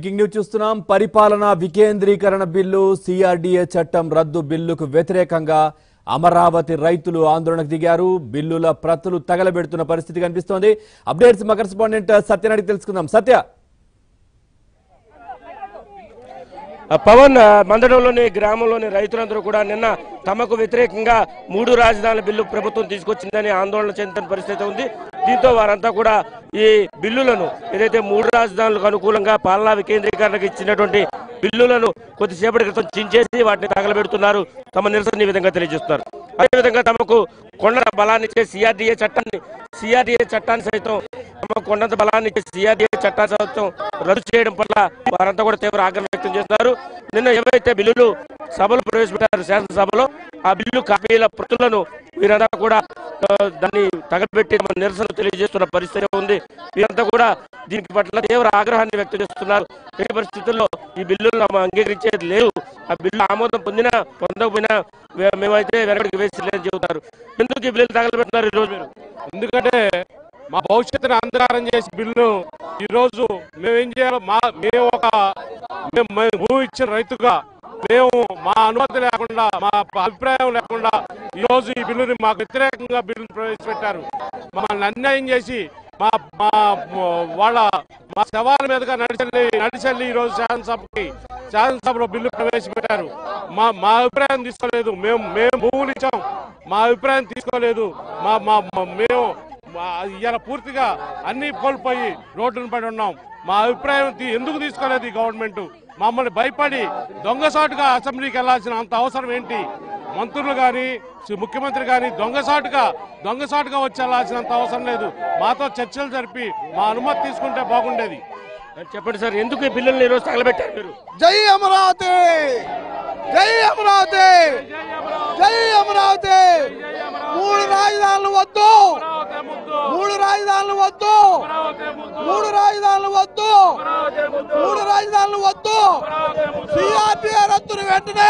Breaking news చూస్తున్నాం పరిపాలనా వికేంద్రీకరణ బిల్లు సిఆర్డీఏ చట్టం రద్దు బిల్లుకు వ్యతిరేకంగా అమరావతి రైతులు ఆందోళనకు దిగారు బిల్లుల ప్రతులు తగలబెడుతున్న పరిస్థితి కనిపిస్తోంది అప్డేట్స్ మా కరెస్పాండెంట్ సత్యనాడికి తెలుసుకుందాం సత్య ఆ పవన్ ఆ, మందడంలోని గ్రామంలోని రైతులందరూ కూడా నిన్న తమకు వ్యతిరేకంగా మూడు రాజధానుల బిల్లు ప్రభుత్వం తీసుకొచ్చిందని ఆందోళన చెందుతున్న పరిస్థితి ఉంది దీంతో వారంతా కూడా ఈ బిల్లులను ఏదైతే మూడు రాజధానులకు అనుకూలంగా పాలనా వికేంద్రీకరణకు ఇచ్చినటువంటి బిల్లులను కొద్దిసేపటి క్రితం చించేసి వాటిని తగలబెడుతున్నారు తమ నిరసన ఈ విధంగా తెలియజేస్తున్నారు అదేవిధంగా తమకు కొండ బలాన్ని ఇచ్చే సిఆర్డీఏ చట్టాన్ని సిఆర్డీఏ చట్టాన్ని సైతం తమకు కొండంత బలాన్ని ఇచ్చే సిఆర్డీఏ చట్టాన్ని సైతం రద్దు చేయడం పట్ల వారంతా కూడా తీవ్ర ఆగ్రహం వ్యక్తం చేస్తున్నారు నిన్న ఏవైతే బిల్లులు సభలో ప్రవేశపెట్టారు శాసనసభలో ఆ బిల్లు కాపీల ప్రతులను వీరంతా కూడా ఆ, దాన్ని తగలబెట్టి తమ నిరసన తెలియజేస్తున్న పరిస్థితి ఉంది వీరంతా కూడా దీనికి పట్ల తీవ్ర ఆగ్రహాన్ని వ్యక్తం చేస్తున్నారు ఎట్టి పరిస్థితుల్లో ఈ బిల్లులను మనం అంగీకరించేది లేదు ఆ బిల్లు ఆమోదం పొందినా పొందకపోయినా వే- మేమైతే వెనకడికి వేసి లేదని చెబుతారు ఎందుకు ఈ బిల్లులు తగలబెడుతున్నారు ఈ రోజు మీరు ఎందుకంటే మా భవిష్యత్తును అంధకారం చేసి బిల్లు ఈ రోజు మేము ఏం చేయాలో మా మేము ఒక మేము మేము భూమి ఇచ్చిన రైతుగా మేము మా అనుమతి లేకుండా మా అభిప్రాయం లేకుండా ఈ రోజు ఈ బిల్లుని మాకు వ్యతిరేకంగా బిల్లు ప్రవేశపెట్టారు మమ్మల్ని అన్యాయం చేసి మా మా వాళ్ళ మా శవాల మీదుగా నడిచెల్లి నడిచెల్లి ఈ రోజు శాసనసభకి శాసనసభలో బిల్లు ప్రవేశపెట్టారు మా మా అభిప్రాయం తీసుకోలేదు మేము మేము భూములు ఇచ్చాం మా అభిప్రాయం తీసుకోలేదు మా మా మా- మేము ఇవాళ పూర్తిగా అన్ని కోల్పోయి రోడ్డును పడి ఉన్నాం మా అభిప్రాయం తీ- ఎందుకు తీసుకోలేదు ఈ గవర్నమెంట్ మమ్మల్ని భయపడి దొంగసాటుగా అసెంబ్లీకి వెళ్లాల్సిన అంత అవసరం ఏంటి మంత్రులు కానీ ముఖ్యమంత్రి కానీ దొంగసాటుగా దొంగసాటుగా వచ్చి వెళ్లాల్సినంత అవసరం లేదు మాతో చర్చలు జరిపి మా అనుమతి తీసుకుంటే బాగుండేది చెప్పండి సార్ ఎందుకు ఈ బిల్లులను ఈ రోజు తగలబెట్టారు మీరు జై అమరావతి జై అమరావతి జై అమరావతి మూడు రాజధానులు వద్దు మూడు రాజధానులు వద్దు మూడు రాజధానులు వద్దు మూడు రాజధానులు వద్దు సిఆర్టీఏ రద్దును వెంటనే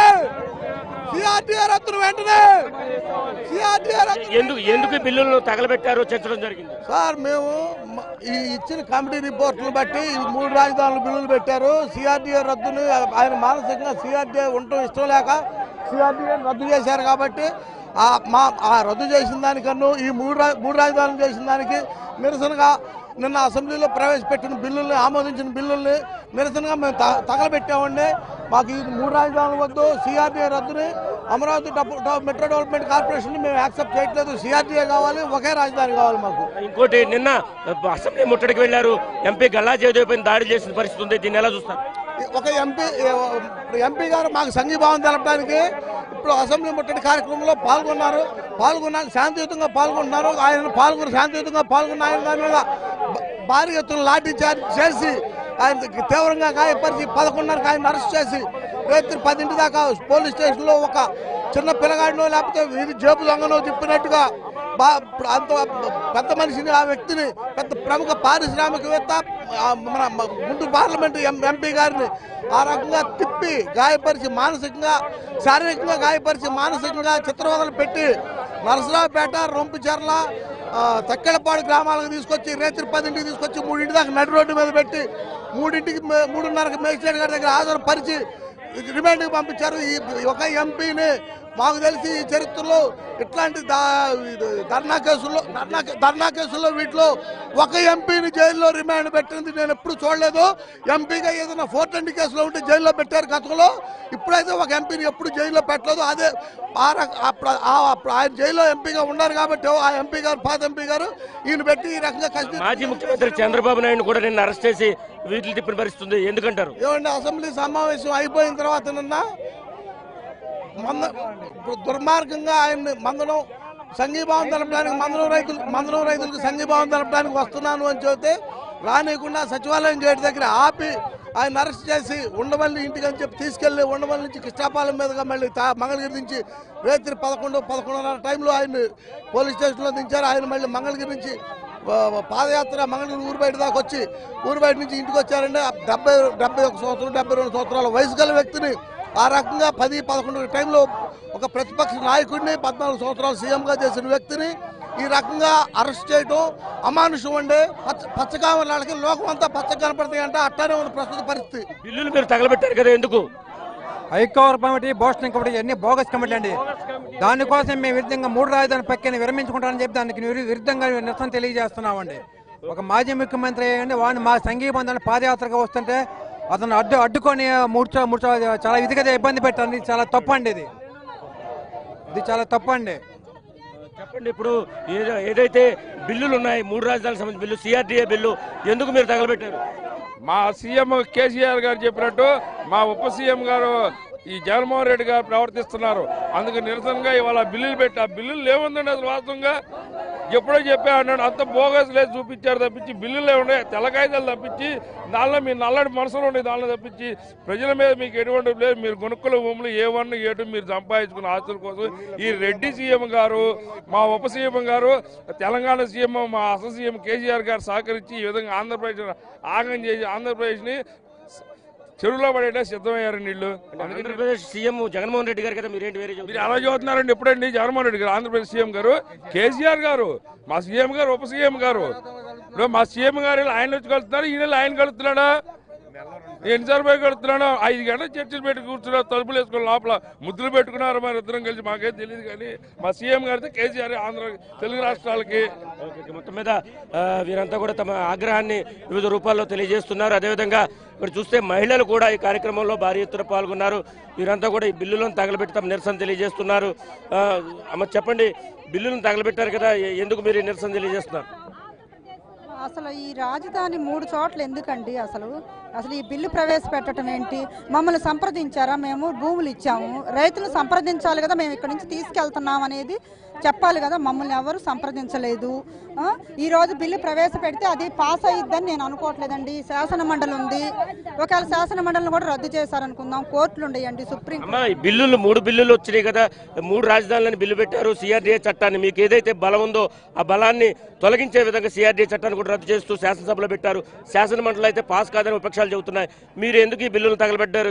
సిఆర్టీఏ రద్దును వెంటనే సిఆర్టీఏ రద్దు ఎందుకు ఎందుకు ఈ బిల్లులను తగలబెట్టారో చర్చడం జరిగింది సార్ మేము మ- ఈ ఇచ్చిన కమిటీ రిపోర్టులు బట్టి ఈ మూడు రాజధానులు బిల్లులు పెట్టారు సిఆర్డీఏ రద్దుని ఆయన మానసికంగా సిఆర్డీఏ ఉండటం ఇష్టం లేక సిఆర్డీఏ రద్దు చేశారు కాబట్టి ఆ మా ఆ రద్దు చేసిన దానికన్నా ఈ మూడు రా- మూడు రాజధానులు చేసిన దానికి నిరసనగా నిన్న అసెంబ్లీలో ప్రవేశపెట్టిన బిల్లుల్ని ఆమోదించిన బిల్లుల్ని నిరసనగా మేము త- తగలబెట్టామండి మాకు ఈ మూడు రాజధానులు వద్దు సిఆర్డీఏ రద్దుని అమరావతి డబ్బు డ- మెట్రో డెవలప్మెంట్ కార్పొరేషన్ మేము యాక్సెప్ట్ చేయట్లేదు సిఆర్డీఏ కావాలి ఒకే రాజధాని కావాలి మాకు ఇంకోటి నిన్న అసెంబ్లీ ముట్టడికి వెళ్లారు ఎంపీ గల్లా జయదేవ్ పైన దాడి చేసిన పరిస్థితి ఉంది దీన్ని ఎలా చూస్తారు ఒక ఎంపీ ఎంపీ గారు మాకు సంఘీభావం తెలపడానికి ఇప్పుడు అసెంబ్లీ ముట్టడి కార్యక్రమంలో పాల్గొన్నారు పాల్గొన్నారు శాంతియుతంగా పాల్గొంటున్నారు ఆయన పాల్గొని శాంతియుతంగా పాల్గొన్న ఆయన దాని మీద భ- భారీ ఎత్తున లాఠీ చార్జ్ చేసి ఆయన తీవ్రంగా గాయపరిచి పదకొండున్నరకు ఆయన అరెస్ట్ చేసి రాత్రి పదింటి దాకా పోలీస్ స్టేషన్లో ఒక చిన్న పిల్లగాడినో లేకపోతే వీధి జేబు దొంగనో తిప్పినట్టుగా బా అంత పెద్ద మనిషిని ఆ వ్యక్తిని పెద్ద ప్రముఖ పారిశ్రామికవేత్త ఆ మన మ- గుంటూరు పార్లమెంటు ఎం ఎంపీ గారిని ఆ రకంగా తిప్పి గాయపరిచి మానసికంగా శారీరకంగా గాయపరిచి మానసికంగా చిత్రవదలు పెట్టి నరసరావుపేట రొంపిచెర్ల ఆ, తక్కెళ్ళపాడు గ్రామాలకు తీసుకొచ్చి రేత్రి పదింటికి తీసుకొచ్చి మూడింటి దాకా నడి రోడ్డు మీద పెట్టి మూడింటికి మే- మూడున్నరకు మేజిస్ట్రేట్ గారి దగ్గర హాజరుపరిచి రిమాండ్కి పంపించారు ఈ ఒక ఎంపీని మాకు తెలిసి ఈ చరిత్రలో ఇట్లాంటి దా- ఇది ధర్నా కేసుల్లో ధర్నా ధర్నా కేసుల్లో వీటిలో ఒక ఎంపీని జైల్లో రిమాండ్ పెట్టింది నేను ఎప్పుడు చూడలేదు ఎంపీగా ఏదైనా ఫోర్ ట్వంటీ కేసులో ఉంటే జైల్లో పెట్టారు గతంలో ఇప్పుడైతే ఒక ఎంపీని ఎప్పుడు జైల్లో పెట్టలేదు అదే ఆ రక- అప్పుడు- ఆ- అప్పుడు ఆయన జైల్లో ఎంపీగా ఉన్నారు కాబట్టి ఆ ఎంపీ గారు పాత ఎంపీ గారు ఈయన పెట్టి ఈ రకంగా కష్టం మాజీ ముఖ్యమంత్రి చంద్రబాబు నాయుడు కూడా నిన్న అరెస్ట్ చేసి వీటిని తిప్పిన పరిస్థితి ఉంది ఎందుకంటారు ఏమండి అసెంబ్లీ సమావేశం అయిపోయిన తర్వాత నిన్న మంద ఇప్పుడు దుర్మార్గంగా ఆయన్ని మందడం సంఘీభావం తెలపడానికి మందడం రైతులు మందడం రైతులకు సంఘీభావం తెలపడానికి వస్తున్నాను అని చెబితే రానియకుండా సచివాలయం గేట్ దగ్గర ఆపి ఆయన అరెస్ట్ చేసి ఉండవల్లి ఇంటికి అని చెప్పి తీసుకెళ్లి ఉండవల్లి నుంచి కృష్ణాపాలెం మీదుగా మళ్ళీ తా మంగళగిరి నుంచి రాత్రి పదకొండు పదకొండున్నర టైంలో ఆయన పోలీస్ స్టేషన్లో దించారు ఆయన మళ్ళీ మంగళగిరి నుంచి ఆ, పాదయాత్ర మంగళగిరి ఊరు బయట దాకా వచ్చి ఊరు బయట నుంచి ఇంటికి వచ్చారంటే ఆ డెబ్బై డెబ్బై ఒక సంవత్సరం డెబ్బై రెండు సంవత్సరాల వయసు గల వ్యక్తిని ఆ రకంగా పది పదకొండు టైంలో ఒక ప్రతిపక్ష నాయకుడిని పద్నాలుగు సంవత్సరాలు సీఎంగా చేసిన వ్యక్తిని ఈ రకంగా అరెస్ట్ చేయడం అమానుషం అండి పచ్చ పచ్చకామలాళ్ళకి లోకం అంతా పచ్చ కనపడతాయి అంటే అట్టానే ఉంది ప్రస్తుత పరిస్థితి బిల్లులు మీరు తగలబెట్టారు కదా ఎందుకు హైకోర్ కమిటీ బోస్టన్ కమిటీ అన్ని బోగస్ కమిటీ అండి దానికోసం మేము విరుద్ధంగా మూడు రాజధాని పక్కన విరమించుకుంటామని చెప్పి దానికి విరు- విరుద్ధంగా నిరసన తెలియజేస్తున్నామండి ఒక మాజీ ముఖ్యమంత్రి అయ్యండి వాడిని మా సంఘీబంధాన్ని పాదయాత్రగా వస్తుంటే అతను అడ్డు అడ్డుకొని మూడు చో- మూడు చో- చాలా ఇదిగా ఇబ్బంది పెట్టండి చాలా తప్పు అండి ఇది ఇది చాలా తప్పు అండి చెప్పండి ఇప్పుడు ఏదో- ఏదైతే బిల్లులు ఉన్నాయి మూడు రాజధానులకు సంబంధించిన బిల్లు సిఆర్డీఏ బిల్లు ఎందుకు మీరు తగలబెట్టారు మా సీఎం కేసీఆర్ గారు చెప్పినట్టు మా ఉప సీఎం గారు ఈ జగన్మోహన్ రెడ్డి గారు ప్రవర్తిస్తున్నారు అందుకు నిరసనగా ఇవాళ బిల్లులు పెట్టి ఆ బిల్లులు ఏముందండి అసలు వాస్తవంగా ఎప్పుడో చెప్పా అన్నాడు అంత బోగస్ లేదు చూపించారు తప్పించి బిల్లులు ఏమున్నాయి తెల్లకాయిదాలు తప్పించి దానిలో మీ నల్లటి మనసులో ఉండే దానిలో తప్పించి ప్రజల మీద మీకు ఎటువంటి లేదు మీరు కొనుక్కుల భూములు ఏ వన్ ఏ టూ మీరు సంపాదించుకున్న ఆస్తుల కోసం ఈ రెడ్డి సీఎం గారు మా ఉప సీఎం గారు తెలంగాణ సీఎం మా అసలు సీఎం కేసీఆర్ గారు సహకరించి ఈ విధంగా ఆంధ్రప్రదేశ్ ఆగం చేసి ఆంధ్రప్రదేశ్ని చెరువులో పడేట సిద్ధమయ్యారండి వీళ్ళు అందుకని ఆంధ్రప్రదేశ్ సీఎం జగన్మోహన్ రెడ్డి గారు కదా మీరేంటి వేరే మీరు చెబుతున్నారు? ఎలా చదువుతున్నారండి ఎప్పుడండి జగన్మోహన్ రెడ్డి గారు ఆంధ్రప్రదేశ్ సీఎం గారు కేసీఆర్ గారు మా సీఎం గారు ఉప సీఎం గారు ఇప్పుడు మా సీఎం గారు వెళ్ళి ఆయన వచ్చి కలుస్తున్నారు ఈయన వెళ్ళి ఆయన కలుస్తున్నాడా ఎన్నిసార్లు పోయి కలుస్తున్నాడు ఐదు గంటలు చర్చలు పెట్టి కూర్చున్నారు తలుపులు వేసుకుని లోపల ముద్దులు పెట్టుకున్నారు మరి ఇద్దరం కలిసి మాకేం తెలియదు కానీ మా సీఎం గారితో కేసీఆర్ ఆంధ్ర తెలుగు రాష్ట్రాలకి ఓకే, ఓకే. మొత్తం మీద ఆ, వీరంతా కూడా తమ ఆగ్రహాన్ని వివిధ రూపాల్లో తెలియజేస్తున్నారు అదేవిధంగా ఇక్కడ చూస్తే మహిళలు కూడా ఈ కార్యక్రమంలో భారీ ఎత్తున పాల్గొన్నారు వీరంతా కూడా ఈ బిల్లులను తగలబెట్టి తమ నిరసన తెలియజేస్తున్నారు ఆ, అమ్మ చెప్పండి బిల్లులను తగలబెట్టారు కదా ఎ- ఎందుకు మీరు ఈ నిరసన తెలియజేస్తున్నారు అసలు ఈ రాజధాని మూడు చోట్ల ఎందుకండి అసలు అసలు ఈ బిల్లు ప్రవేశపెట్టడం ఏంటి మమ్మల్ని సంప్రదించారా మేము భూములు ఇచ్చాము రైతులు సంప్రదించాలి కదా మేము ఇక్కడ నుంచి తీసుకెళ్తున్నాం అనేది చెప్పాలి కదా మమ్మల్ని ఎవరు సంప్రదించలేదు ఆ? ఈ రోజు బిల్లు ప్రవేశపెడితే అది పాస్ అయ్యిద్దని నేను అనుకోవట్లేదండి శాసన మండలి ఉంది ఒకవేళ శాసన మండలిని కూడా రద్దు చేశారనుకుందాం కోర్టులు ఉండేయండి సుప్రీం అమ్మా ఈ బిల్లులు మూడు బిల్లులు వచ్చినాయి కదా మూడు రాజధానులను బిల్లు పెట్టారు సిఆర్డీఏ చట్టాన్ని మీకు ఏదైతే బలం ఉందో ఆ బలాన్ని తొలగించే విధంగా సిఆర్డీఏ చట్టాన్ని కూడా రద్దు చేస్తూ శాసనసభలో పెట్టారు శాసన మండలి అయితే పాస్ కాదని విపక్షాలు చెబుతున్నాయి మీరు ఎందుకు ఈ బిల్లులు తగలబెట్టారు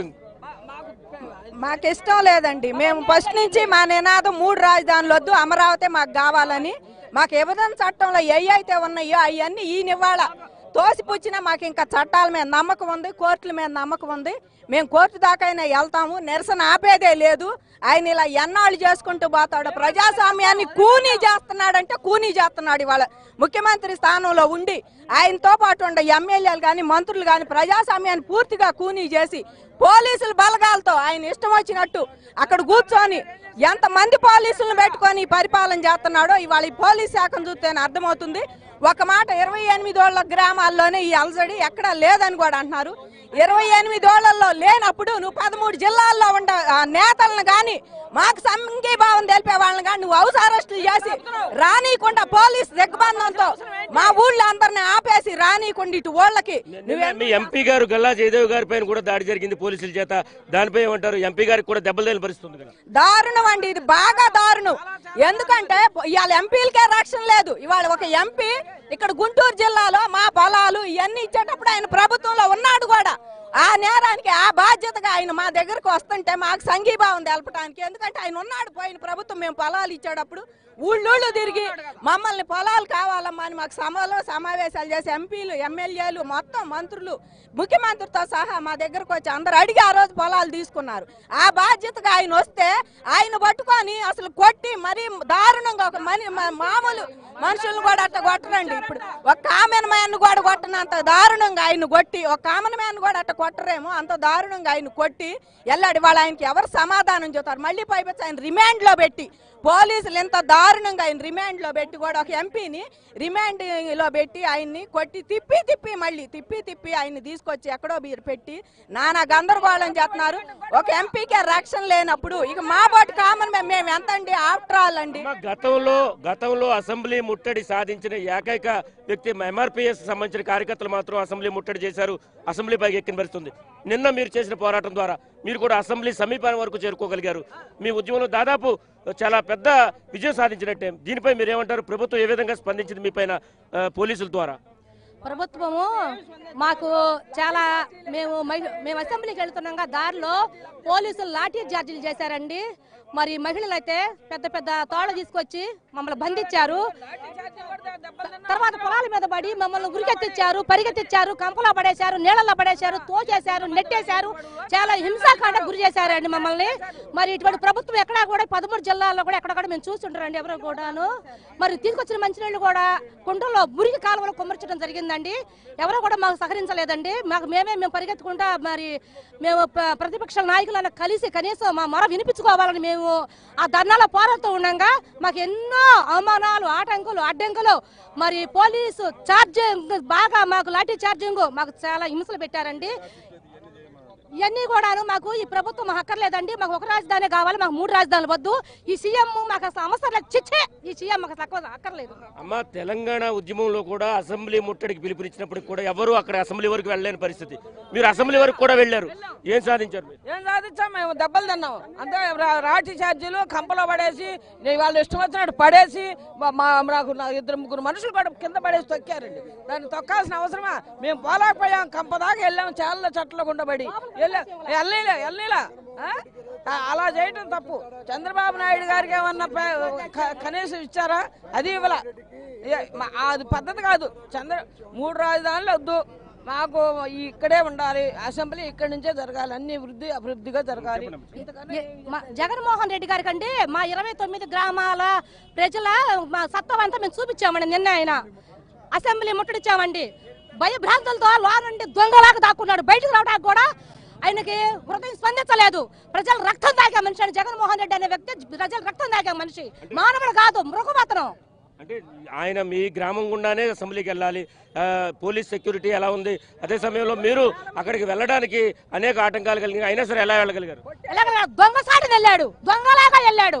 మాకు ఇష్టం లేదండి మేము ఫస్ట్ నుంచి మా నినాదం మూడు రాజధానులు వద్దు అమరావతి మాకు కావాలని మాకు విభజన చట్టంలో ఏ అయితే ఉన్నాయో అవన్నీ ఈ నివాళ తోసిపుచ్చినా మాకు ఇంకా చట్టాల మీద నమ్మకం ఉంది కోర్టుల మీద నమ్మకం ఉంది మేము కోర్టు దాకైనా వెళ్తాము నిరసన ఆపేదే లేదు ఆయన ఇలా ఎన్నాళ్ళు చేసుకుంటూ పోతాడు ప్రజాస్వామ్యాన్ని కూనీ చేస్తున్నాడంటే కూనీ చేస్తున్నాడు ఇవాళ ముఖ్యమంత్రి స్థానంలో ఉండి ఆయనతో పాటు ఉండే ఎమ్మెల్యేలు కానీ మంత్రులు కానీ ప్రజాస్వామ్యాన్ని పూర్తిగా కూనీ చేసి పోలీసుల బలగాలతో ఆయన ఇష్టం వచ్చినట్టు అక్కడ కూర్చొని ఎంతమంది పోలీసులను పెట్టుకొని ఈ పరిపాలన చేస్తున్నాడో ఇవాళ ఈ పోలీస్ శాఖను చూస్తేనే అర్థమవుతుంది ఒక మాట ఇరవై ఎనిమిది ఓళ్ళ గ్రామాల్లోనే ఈ అలజడి ఎక్కడా లేదని కూడా అంటున్నారు ఇరవై ఎనిమిది ఓళ్లలో లేనప్పుడు నువ్వు పదమూడు జిల్లాల్లో ఉండ ఆ నేతలను గాని మాకు సంఘీభావం తెలిపే వాళ్ళని కానీ నువ్వు హౌస్ అరెస్టులు చేసి రానీయకుండా పోలీస్ దిగ్బంధంతో మా ఊళ్ళో అందరిని ఆపేసి రానీయకుండా ఇటు ఊళ్ళకి నిన్న మీ ఎంపీ గారు గల్లా జయదేవ్ గారి పైన కూడా దాడి జరిగింది పోలీసుల చేత దానిపై ఏమంటారు ఎంపీ గారికి కూడా దెబ్బలు తగిలిన పరిస్థితి ఉంది కదా దారుణం అండి ఇది బాగా దారుణం ఎందుకంటే ఇవాళ ఎంపీలకే రక్షణ లేదు ఇవాళ ఒక ఎంపీ ఇక్కడ గుంటూరు జిల్లాలో మా పొలాలు ఇవన్నీ ఇచ్చేటప్పుడు ఆయన ప్రభుత్వంలో ఉన్నాడు కూడా ఆ నేరానికి ఆ బాధ్యతగా ఆయన మా దగ్గరకు వస్తుంటే మాకు సంఘీభావం తెలపడానికి ఎందుకంటే ఆయన ఉన్నాడు పోయిన ప్రభుత్వం మేము పొలాలు ఇచ్చేటప్పుడు ఊళ్ళూళ్ళు తిరిగి మమ్మల్ని పొలాలు కావాలమ్మా అని మాకు సమాలో సమావేశాలు చేసి ఎంపీలు ఎమ్మెల్యేలు మొత్తం మంత్రులు ముఖ్యమంత్రితో సహా మా దగ్గరకు వచ్చి అందరు అడిగి ఆ రోజు పొలాలు తీసుకున్నారు ఆ బాధ్యతగా ఆయన వస్తే ఆయన పట్టుకొని అసలు కొట్టి మరీ దారుణంగా ఒక మని మా- మామూలు మనుషులను కూడా అట్లా కొట్టరండి ఇప్పుడు ఒక కామన్ మ్యాన్ కూడా కొట్టనంత దారుణంగా ఆయన కొట్టి ఒక కామన్ మ్యాన్ కూడా అట్లా కొట్టరేమో అంత దారుణంగా ఆయన కొట్టి ఎల్లాడి వాళ్ళు ఆయనకి ఎవరు సమాధానం చెబుతారు మళ్ళీ పైపెచ్చి ఆయన రిమాండ్ లో పెట్టి పోలీసులు ఎంత దారుణంగా ఆయన రిమాండ్ లో పెట్టి కూడా ఒక ఎంపీని రిమాండ్ లో పెట్టి ఆయన్ని కొట్టి తిప్పి తిప్పి మళ్ళీ తిప్పి తిప్పి ఆయన్ని తీసుకొచ్చి ఎక్కడో మీరు పెట్టి నానా గందరగోళం చేస్తున్నారు ఒక ఎంపీకే రక్షణ లేనప్పుడు ఇక మా బోటి కామన్ మ్యాన్ మేము ఎంత అండి ఆఫ్టర్ ఆల్ అండి అమ్మా, గతంలో గతంలో అసెంబ్లీ ముట్టడి సాధించిన ఏకైక వ్యక్తి ఎంఆర్పిఎస్ సంబంధించిన కార్యకర్తలు మాత్రం అసెంబ్లీ ముట్టడి చేశారు అసెంబ్లీ పైకి ఎక్కిన పరిస్థితుంది నిన్న మీరు చేసిన పోరాటం ద్వారా మీరు కూడా అసెంబ్లీ సమీపాన్ని వరకు చేరుకోగలిగారు మీ ఉద్యమంలో దాదాపు చాలా పెద్ద విజయం సాధించినట్టే దీనిపై మీరు ఏమంటారు ప్రభుత్వం ఏ విధంగా స్పందించింది మీ పైన ఆ, పోలీసుల ద్వారా ప్రభుత్వము మాకు చాలా మేము మహి- మేము అసెంబ్లీకి వెళ్తున్నాగా దారిలో పోలీసులు లాఠీ చార్జీలు చేశారండి మరి మహిళలు అయితే పెద్ద పెద్ద తోళ్ళ తీసుకొచ్చి మమ్మల్ని బంధించారు తర్వాత పొలాల మీద పడి మమ్మల్ని ఉరికెత్తిచ్చారు పరిగెత్తిచ్చారు కంపలో పడేశారు నీళ్ళల్లో పడేశారు తోచేశారు నెట్టేశారు చాలా హింసాకాండ గురి చేశారండి మమ్మల్ని మరి ఇటువంటి ప్రభుత్వం ఎక్కడా కూడా పదమూడు జిల్లాల్లో కూడా ఎక్కడ కూడా మేము చూస్తుంటారండి ఎవరు కూడాను మరి తీసుకొచ్చిన మంచినీళ్ళు కూడా కుండల్లో మురికి కాలువలో కుమ్మర్చడం జరిగిందండి ఎవరు కూడా మాకు సహకరించలేదండి మాకు మేమే మేము పరిగెత్తుకుంటా మరి మేము ప- ప్రతిపక్ష నాయకులను కలిసి కనీసం మా మొర వినిపించుకోవాలని మేము ఆ ధర్నాలో పోరాడుతూ ఉండగా మాకు ఎన్నో అవమానాలు ఆటంకులు అడ్డంకులు మరి పోలీసు ఛార్జింగ్ బాగా మాకు లాఠీ ఛార్జింగ్ మాకు చాలా హింసలు పెట్టారండి ఇవన్నీ కూడాను మాకు ఈ ప్రభుత్వం అక్కర్లేదండి మాకు ఒక రాజధాని కావాలి మాకు మూడు రాజధానులు వద్దు ఈ సీఎం మాకు అసలు అవసరం లేదు చిచ్చే ఈ సీఎం మాకు తక్కువ అక్కర్లేదు అమ్మ తెలంగాణ ఉద్యమంలో కూడా అసెంబ్లీ ముట్టడికి పిలుపునిచ్చినప్పుడు కూడా ఎవరు అక్కడ అసెంబ్లీ వరకు వెళ్ళలేని పరిస్థితి మీరు అసెంబ్లీ వరకు కూడా వెళ్ళారు ఏం సాధించారు మీరు ఏం సాధించాం మేము దెబ్బలు తిన్నాం అంతే రా- రాటి ఛార్జీలు కంపలో పడేసి నే- వాళ్ళు ఇష్టం వచ్చినట్టు పడేసి మా- మా నాకు నా ఇద్దరు ముగ్గురు మనుషులు కూడా కింద పడేసి తొక్కారండి దాన్ని తొక్కాల్సిన అవసరమా మేము పోలేకపోయాం కంప దాకా వెళ్ళాం చాలా చెట్ల గుండబడి వెళ్ళలే వెళ్ళలేలా అలా చేయటం తప్పు చంద్రబాబు నాయుడు గారికి ఏమన్నా పే- క- కనీసం ఇచ్చారా అది ఇవ్వల ఏ, మా- అది పద్ధతి కాదు చంద్ర మూడు రాజధానులు వద్దు మాకు ఇక్కడే ఉండాలి అసెంబ్లీ ఇక్కడి నుంచే జరగాలి అన్ని వృద్ధి అభివృద్ధిగా జరగాలి ఏ- మా జగన్మోహన్ రెడ్డి గారి కంటే మా ఇరవై తొమ్మిది గ్రామాల ప్రజల మా సత్వం అంతా మేము చూపించామండి నిన్న ఆయన అసెంబ్లీ ముట్టడిచ్చామండి భయభ్రాంతులతో లోన నుండి దొంగలాగా దాక్కున్నాడు బయటకు రావడానికి కూడా ఆయనకి హృదయం స్పందించలేదు ప్రజలు రక్తం తాగే మనిషి అని జగన్మోహన్ రెడ్డి అనే వ్యక్తి ప్రజలు రక్తం తాగే మనిషి మానవుడు కాదు మృగమాత్రం అంటే ఆయన మీ గ్రామం గుండానే అసెంబ్లీకి వెళ్ళాలి ఆ, పోలీస్ సెక్యూరిటీ ఎలా ఉంది అదే సమయంలో మీరు అక్కడికి వెళ్ళడానికి అనేక ఆటంకాలు కలిగి అయినా సరే ఎలా వెళ్ళగలిగారు ఎలాగ దొంగసాటిని వెళ్ళాడు దొంగలాగా వెళ్ళాడు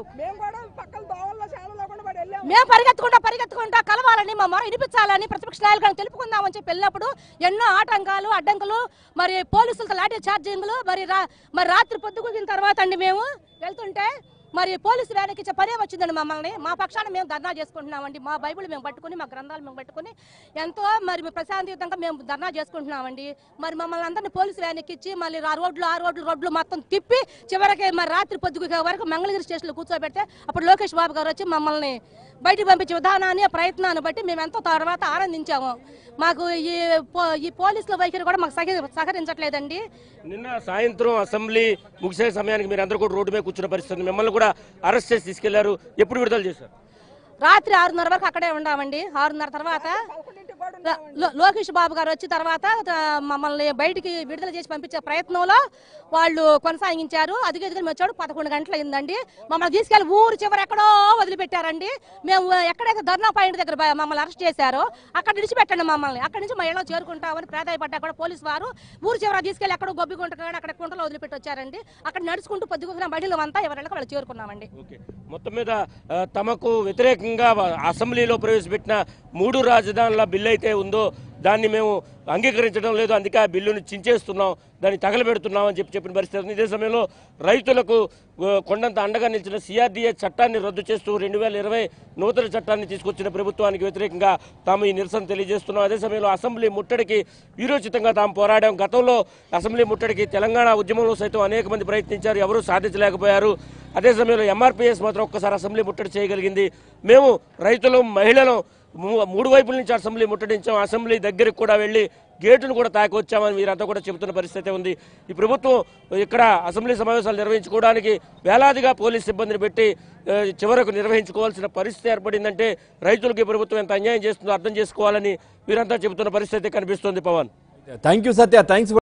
మేము పరిగెత్తుకుంటా పరిగెత్తుకుంటా కలవాలని మా మొర వినిపించాలని ప్రతిపక్ష నాయకులను తెలుపుకుందామని చెప్పి వెళ్ళినప్పుడు ఎన్నో ఆటంకాలు అడ్డంకులు మరి పోలీసులతో లాఠీ ఛార్జింగ్లు మరి రా- మరి రాత్రి పొద్దుగుగిన తర్వాత అండి మేము వెళ్తుంటే మరి పోలీసు వ్యాన్కి ఇచ్చే పనే వచ్చిందండి మమ్మల్ని మా పక్షాన మేము ధర్నా చేసుకుంటున్నామండి మా బైబిల్ మేము పట్టుకుని మా గ్రంథాలు మేము పట్టుకుని ఎంతో మరి ప్రశాంతయుతంగా మేము ధర్నా చేసుకుంటున్నామండి మరి మమ్మల్ని అందరినీ పోలీసు వ్యాన్ ఎక్కించి మళ్ళీ ఆ రోడ్లు ఆ రోడ్లు రోడ్లు మొత్తం తిప్పి చివరికి మరి రాత్రి పొద్దుగు వరకు మంగళగిరి స్టేషన్లో కూర్చోబెడితే అప్పుడు లోకేష్ బాబు గారు వచ్చి మమ్మల్ని బయటికి పంపించే విధానాన్ని ఆ ప్రయత్నాన్ని బట్టి మేము ఎంతో తర్వాత ఆనందించాము మాకు ఈ పో- ఈ పోలీసుల వైఖరి కూడా మాకు సహ- సహకరించట్లేదండి నిన్న సాయంత్రం అసెంబ్లీ ముగిసే సమయానికి మీరు అందరూ కూడా రోడ్డు మీద కూర్చున్న పరిస్థితి ఉంది. మిమ్మల్ని కూడా అరెస్ట్ చేసి తీసుకెళ్లారు ఎప్పుడు విడుదల చేశారు రాత్రి ఆరున్నర వరకు అక్కడే ఉన్నామండి ఆరున్నర తర్వాత లో- లో- లోకేష్ బాబు గారు వచ్చిన తర్వాత ఆ, మమ్మల్ని బయటికి విడుదల చేసి పంపించే ప్రయత్నంలో వాళ్ళు కొనసాగించారు అదిగే ఎదుగు వచ్చాడు పదకొండు గంటలు అయిందండి మమ్మల్ని తీసుకెళ్లి ఊరు చివరి ఎక్కడో వదిలిపెట్టారండి మేము ఎక్కడైతే ధర్నా పాయింట్ దగ్గర బ- మమ్మల్ని అరెస్ట్ చేశారో అక్కడ విడిచిపెట్టండి మమ్మల్ని అక్కడి నుంచి మా ఇళ్ళలో చేరుకుంటామని ప్రాధాయపడ్డా కూడా పోలీసు వారు ఊరు చివర తీసుకెళ్లి ఎక్కడో గొబ్బి గుంట కాడ అక్కడ కుంటలో వదిలిపెట్టి వచ్చారండి అక్కడ నడుచుకుంటూ పొద్దుగున్న మహిళలు అంతా ఎవరిళ్ళకి వాళ్ళు చేరుకున్నామండి ఓకే మొత్తం మీద ఆ, తమకు వ్యతిరేకంగా అసెంబ్లీలో ప్రవేశపెట్టిన మూడు రాజధానుల బిల్లు అయితే ఉందో దాన్ని మేము అంగీకరించడం లేదు అందుకే ఆ బిల్లును చించేస్తున్నాం దాన్ని తగలబెడుతున్నాం అని చెప్పి చెప్పిన పరిస్థితి ఉంది. ఇదే సమయంలో రైతులకు ఆ, కొండంత అండగా నిలిచిన సిఆర్డీఏ చట్టాన్ని రద్దు చేస్తూ రెండు వేల ఇరవై నూతన చట్టాన్ని తీసుకొచ్చిన ప్రభుత్వానికి వ్యతిరేకంగా తాము ఈ నిరసన తెలియజేస్తున్నాం అదే సమయంలో అసెంబ్లీ ముట్టడికి వీరోచితంగా తాము పోరాడాం గతంలో అసెంబ్లీ ముట్టడికి తెలంగాణ ఉద్యమంలో సైతం అనేక మంది ప్రయత్నించారు ఎవరూ సాధించలేకపోయారు అదే సమయంలో ఎంఆర్పీఎస్ మాత్రం ఒక్కసారి అసెంబ్లీ ముట్టడి చేయగలిగింది మేము రైతులు మహిళలు మూ- మూడు వైపుల నుంచి అసెంబ్లీ ముట్టడించాం అసెంబ్లీ దగ్గరికి కూడా వెళ్ళి గేటును కూడా తాకి వచ్చామని మీరంతా కూడా చెబుతున్న పరిస్థితి ఉంది ఈ ప్రభుత్వం ఇక్కడ అసెంబ్లీ సమావేశాలు నిర్వహించుకోవడానికి వేలాదిగా పోలీస్ సిబ్బందిని పెట్టి ఆ, చివరకు నిర్వహించుకోవాల్సిన పరిస్థితి ఏర్పడిందంటే రైతులకు ఈ ప్రభుత్వం ఎంత అన్యాయం చేస్తుందో అర్థం చేసుకోవాలని వీరంతా చెబుతున్న పరిస్థితి కనిపిస్తోంది Pawan thank you Satya thanks